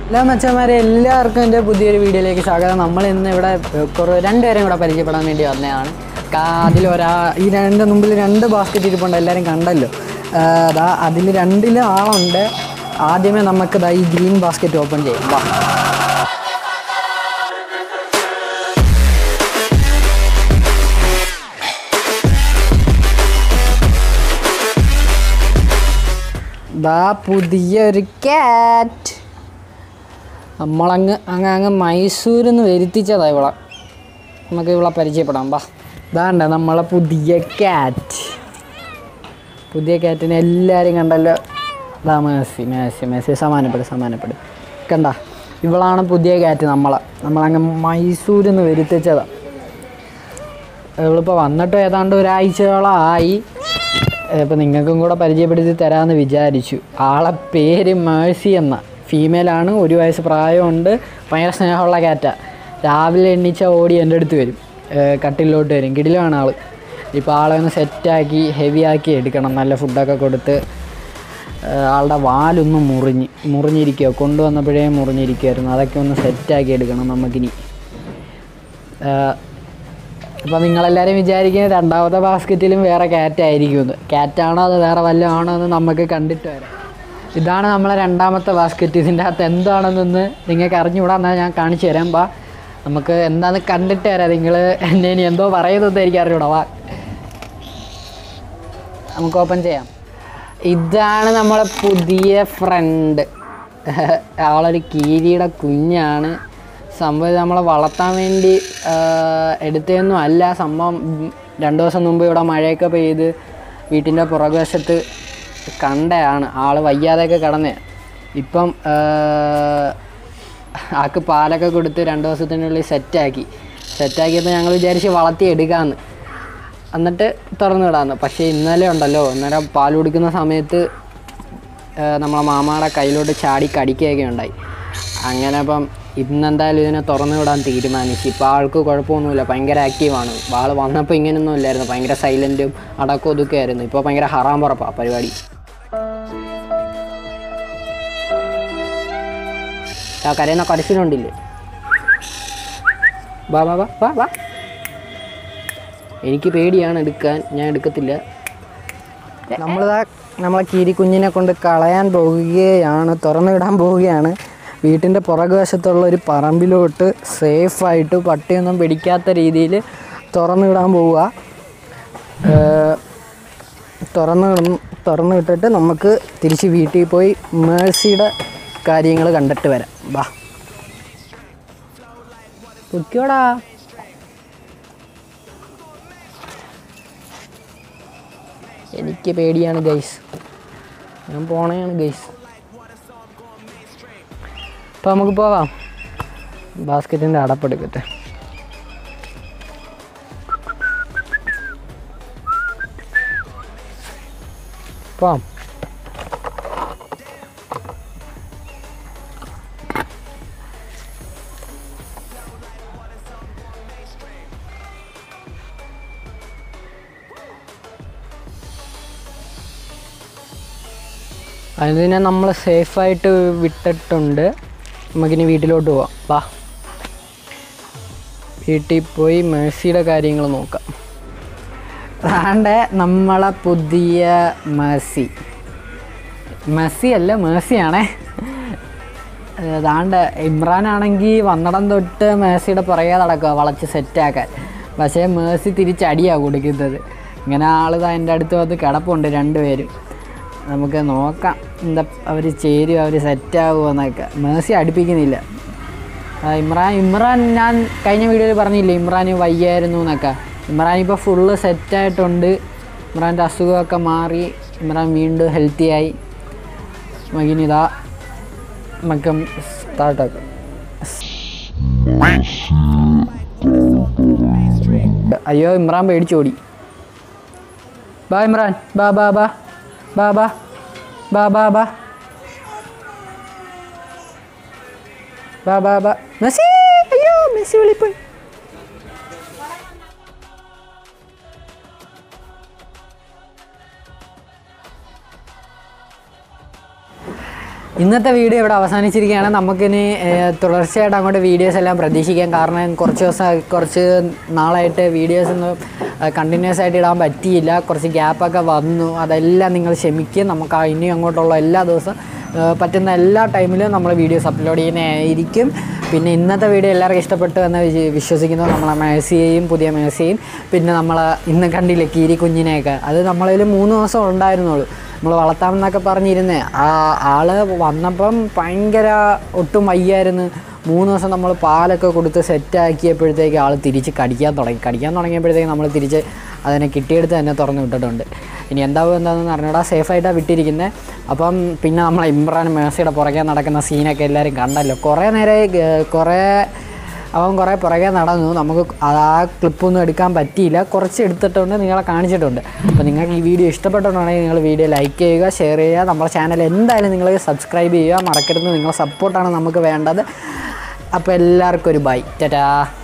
എല്ലാ മച്ചന്മാരെ എല്ലാവർക്കും എൻ്റെ പുതിയൊരു വീഡിയോയിലേക്ക് സ്വാഗതം നമ്മൾ ഇന്ന് ഇവിടെ കുറേ രണ്ടുപേരെയും കൂടെ പരിചയപ്പെടാൻ വേണ്ടി വന്നതാണ് അതിൽ ഒരാ ഈ രണ്ട് മുമ്പിൽ രണ്ട് ബാസ്ക്കറ്റ് ഇരിപ്പുണ്ട് എല്ലാവരും കണ്ടല്ലോ ആ, ദാ അതിൽ രണ്ടിൽ ആളുണ്ട് ആദ്യമേ നമുക്ക് ദാ ഈ ഗ്രീൻ ബാസ്ക്കറ്റ് ഓപ്പൺ ചെയ്യാം വാ ദാ പുതിയൊരു ക്യാറ്റ് നമ്മളങ്ങ് അങ്ങ് അങ്ങ് മൈസൂരിൽ നിന്ന് വരുത്തിച്ചതാ ഇവളെ നമുക്ക് ഇവളെ പരിചയപ്പെടാം ബാ ഇതാണ്ട നമ്മളെ പുതിയ ക്യാറ്റ് പുതിയ ക്യാറ്റിനെ എല്ലാവരും കണ്ടല്ലോ ദാ മേസി മേസി മേസി സമാനപ്പെടും സമാനപ്പെടും കണ്ട ഇവളാണ് പുതിയ ക്യാറ്റ് നമ്മളെ നമ്മളങ്ങ് മൈസൂരിൽ നിന്ന് വരുത്തിച്ചതാ ഇവളിപ്പോൾ വന്നിട്ട് ഏതാണ്ട് ഒരാഴ്ചയോളം ആയി ഇപ്പം നിങ്ങൾക്കും കൂടെ പരിചയപ്പെടുത്തി തരാമെന്ന് വിചാരിച്ചു ആളെ പേര് മേഴ്സി എന്ന ഫീമെയിലാണ് ഒരു വയസ്സ് പ്രായമുണ്ട് ഭയങ്കര സ്നേഹമുള്ള കാറ്റ രാവിലെ എണ്ണിച്ച ഓടി എൻ്റെ അടുത്ത് വരും ഏഹ് കട്ടിലോട്ട് വരും കിടിലാണ് ആൾ ഇപ്പോൾ ആളെ ഒന്ന് സെറ്റാക്കി ഹെവി ആക്കി എടുക്കണം നല്ല ഫുഡൊക്കെ കൊടുത്ത് ഏഹ് ആളുടെ വാലൊന്ന് മുറിഞ്ഞ് മുറിഞ്ഞിരിക്കുക കൊണ്ടുവന്നപ്പോഴേ മുറിഞ്ഞിരിക്കുമായിരുന്നു അതൊക്കെ ഒന്ന് സെറ്റാക്കി എടുക്കണം നമുക്കിനി ഏഹ് അപ്പോൾ നിങ്ങളെല്ലാവരും വിചാരിക്കുന്നത് രണ്ടാമത്തെ ബാസ്ക്കറ്റിലും വേറെ ക്യാറ്റ് ആയിരിക്കുമെന്ന് ക്യാറ്റാണോ അത് വേറെ വല്ലതും ആണോ എന്ന് നമുക്ക് കണ്ടിട്ട് വരാം ഇതാണ് നമ്മളെ രണ്ടാമത്തെ ബാസ്ക്കറ്റ് ഇതിൻ്റെ അകത്ത് എന്താണെന്നൊന്ന് നിങ്ങൾക്ക് അറിഞ്ഞുകൂടാ എന്നാൽ ഞാൻ കാണിച്ചു തരാം ബാ നമുക്ക് എന്താണെന്ന് കണ്ടിട്ട് വരാം നിങ്ങൾ എന്നെ ഇനി എന്തോ പറയുന്നത് എനിക്ക് അറിഞ്ഞൂടാ വാ നമുക്ക് ഓപ്പൺ ചെയ്യാം ഇതാണ് നമ്മളെ പുതിയ ഫ്രണ്ട് അവളൊരു കീരിയുടെ കുഞ്ഞാണ് സംഭവം ഇത് നമ്മളെ വളർത്താൻ വേണ്ടി എടുത്തതൊന്നും അല്ല സംഭവം ഉം, രണ്ട് ദിവസം മുമ്പ് ഇവിടെ മഴയൊക്കെ പെയ്ത് വീട്ടിൻ്റെ പുറകുവശത്ത് കണ്ടയാണ് ആൾ വയ്യാതെയൊക്കെ കിടന്നേ ഇപ്പം ആ, ആൾക്ക് പാലൊക്കെ കൊടുത്ത് രണ്ട് ദിവസത്തിനുള്ളിൽ സെറ്റാക്കി സെറ്റാക്കിയപ്പോൾ ഞങ്ങൾ വിചാരിച്ച് വളർത്തി എടുക്കാമെന്ന് എന്നിട്ട് തുറന്നു വിടാമെന്ന് പക്ഷേ ഇന്നലെ ഉണ്ടല്ലോ അന്നേരം പാൽ കുടിക്കുന്ന സമയത്ത് ആ, നമ്മളെ മാമാടെ കയ്യിലോട്ട് ചാടി കടിക്കുകയൊക്കെ ഉണ്ടായി അങ്ങനെ അപ്പം ഇന്നെന്തായാലും ഇതിനെ തുറന്നു വിടാൻ തീരുമാനിച്ചു ഇപ്പോൾ ആൾക്ക് കുഴപ്പമൊന്നുമില്ല ഭയങ്കര ആക്റ്റീവാണ് ആൾ വന്നപ്പോൾ ഇങ്ങനെയൊന്നും ഇല്ലായിരുന്നു ഭയങ്കര സൈലൻറ്റും അടക്കം ഒതുക്കെ ആയിരുന്നു ഇപ്പോൾ ഭയങ്കര ഹറാൻ പുറപ്പാണ് പരിപാടി ആ കരയുന്ന കരച്ചിലുണ്ടില്ലേ വാ വാ വാ വാ വാ എനിക്ക് പേടിയാണ് എടുക്കാൻ ഞാൻ എടുക്കത്തില്ല നമ്മളിതാ നമ്മളെ കീരിക്കുഞ്ഞിനെ കൊണ്ട് കളയാൻ പോവുകയാണ് തുറന്നു വിടാൻ പോവുകയാണ് വീട്ടിൻ്റെ പുറകുവശത്തുള്ള ഒരു പറമ്പിലോട്ട് സേഫായിട്ട് പട്ടിയൊന്നും പിടിക്കാത്ത രീതിയിൽ തുറന്നു വിടാൻ പോവുക ഏഹ് തുറന്ന് വിടും- തുറന്ന് വിട്ടിട്ട് നമുക്ക് തിരിച്ച് വീട്ടിൽ പോയി മേഴ്സിയുടെ കാര്യങ്ങൾ കണ്ടിട്ട് വരാം വാ പൊയ്ക്കോടാ എനിക്ക് പേടിയാണ് ഗൈസ് ഞാൻ പോണയാണ് ഗൈസ് അപ്പോൾ നമുക്ക് പോവാം ബാസ്ക്കറ്റിൻ്റെ അടപ്പെടുക്കട്ടെ പോവാം അതിനെ നമ്മൾ സേഫായിട്ട് വിട്ടിട്ടുണ്ട് നമുക്കിനി വീട്ടിലോട്ട് പോവാം വാ വീട്ടിൽ പോയി മേഴ്സിയുടെ കാര്യങ്ങൾ നോക്കാം അതാണ്ട് നമ്മളെ പുതിയ മേഴ്സി മെസ്സി അല്ല മേഴ്സിയാണേ അതാണ്ട് ഇമ്രാനാണെങ്കിൽ വന്നിടം തൊട്ട് മേഴ്സിയുടെ പുറകെ നടക്കുക വളച്ച് സെറ്റാക്കാൻ പക്ഷേ മേഴ്സി തിരിച്ചടിയാണ് കൊടുക്കുന്നത് ഇങ്ങനെ ആൾ എൻ്റെ അടുത്ത് വന്ന് കിടപ്പുണ്ട് രണ്ടുപേരും നമുക്ക് നോക്കാം എന്താ അവർ ചേരും അവർ സെറ്റാകുമോ എന്നൊക്കെ മേഴ്സി അടുപ്പിക്കുന്നില്ല ആ, ഇമ്രാൻ ഇമ്രാൻ ഞാൻ കഴിഞ്ഞ വീഡിയോയിൽ പറഞ്ഞില്ലേ ഇമ്രാൻ വയ്യായിരുന്നു എന്നൊക്കെ ഇമ്രാൻ ഇപ്പോൾ ഫുള്ള് സെറ്റായിട്ടുണ്ട് ഇമ്രാൻ്റെ അസുഖമൊക്കെ മാറി ഇമ്രാൻ വീണ്ടും ഹെൽത്തി ആയി മകിനിതാ നമുക്ക് സ്റ്റാർട്ടാക്കാം അയ്യോ ഇമ്രാൻ പേടിച്ചോടി ബാ ഇമ്രാൻ ബാ ബാ ബാ ബാ ബാ ബാ ബാ ബാ ബാ ബാ ബാ മെസ്സി അയ്യോ മെസ്സി വിളിപ്പോയി ഇന്നത്തെ വീഡിയോ ഇവിടെ അവസാനിച്ചിരിക്കുകയാണ് നമുക്കിനി ഏഹ്, തുടർച്ചയായിട്ട് അങ്ങോട്ട് വീഡിയോസ് എല്ലാം പ്രതീക്ഷിക്കാം കാരണം കുറച്ച് ദിവസം കുറച്ച് നാളായിട്ട് വീഡിയോസ് ഒന്നും കണ്ടിന്യൂസ് ആയിട്ട് ഇടാൻ പറ്റിയില്ല കുറച്ച് ഗ്യാപ്പൊക്കെ വന്നു അതെല്ലാം നിങ്ങൾ ക്ഷമിക്കുക നമുക്ക് ആ ഇനി അങ്ങോട്ടുള്ള എല്ലാ ദിവസവും ഏഹ്, പറ്റുന്ന എല്ലാ ടൈമിലും നമ്മൾ വീഡിയോസ് അപ്ലോഡ് ചെയ്യുന്നതായിരിക്കും പിന്നെ ഇന്നത്തെ വീഡിയോ എല്ലാവർക്കും ഇഷ്ടപ്പെട്ടു എന്ന് വിശ്വ- വിശ്വസിക്കുന്നു നമ്മളെ മേഴ്സിയെയും പുതിയ മേഴ്സിയെയും പിന്നെ നമ്മൾ ഇന്ന് കണ്ടില്ലേ കീരി കുഞ്ഞിനെയൊക്കെ അത് നമ്മളതിൽ മൂന്ന് ദിവസം ഉണ്ടായിരുന്നുള്ളൂ നമ്മൾ വളർത്താമെന്നൊക്കെ പറഞ്ഞിരുന്നേ ആ ആള് വന്നപ്പം ഭയങ്കര ഒട്ടും വയ്യായിരുന്നു മൂന്ന് ദിവസം നമ്മൾ പാലൊക്കെ കൊടുത്ത് സെറ്റാക്കിയപ്പോഴത്തേക്ക് ആൾ തിരിച്ച് കടിക്കാൻ തുടങ്ങി കടിക്കാൻ തുടങ്ങിയപ്പോഴത്തേക്ക് നമ്മൾ തിരിച്ച് അതിനെ കിട്ടിയെടുത്ത് തന്നെ തുറന്ന് വിട്ടിട്ടുണ്ട് ഇനി എന്താവും എന്താണെന്ന് അറിഞ്ഞൂടാ സേഫായിട്ടാണ് വിട്ടിരിക്കുന്നത് അപ്പം പിന്നെ നമ്മളെ ഇമ്രാൻ മേഴ്സിയുടെ പുറകെ നടക്കുന്ന സീനൊക്കെ എല്ലാവരും കണ്ടല്ലോ കുറേ നേരെ കുറേ അവൻ കുറേ പുറകെ നടന്നു നമുക്ക് ആ ക്ലിപ്പൊന്നും എടുക്കാൻ പറ്റിയില്ല കുറച്ച് എടുത്തിട്ടുണ്ട് നിങ്ങളെ കാണിച്ചിട്ടുണ്ട് അപ്പോൾ നിങ്ങൾക്ക് ഈ വീഡിയോ ഇഷ്ടപ്പെട്ടിട്ടുണ്ടെങ്കിൽ നിങ്ങൾ വീഡിയോ ലൈക്ക് ചെയ്യുക ഷെയർ ചെയ്യുക നമ്മുടെ ചാനൽ എന്തായാലും നിങ്ങൾ സബ്സ്ക്രൈബ് ചെയ്യുക മറക്കരുത് നിങ്ങളെ സപ്പോർട്ടാണ് നമുക്ക് വേണ്ടത് അപ്പോൾ എല്ലാവർക്കും ഒരു ബൈ ടാറ്റാ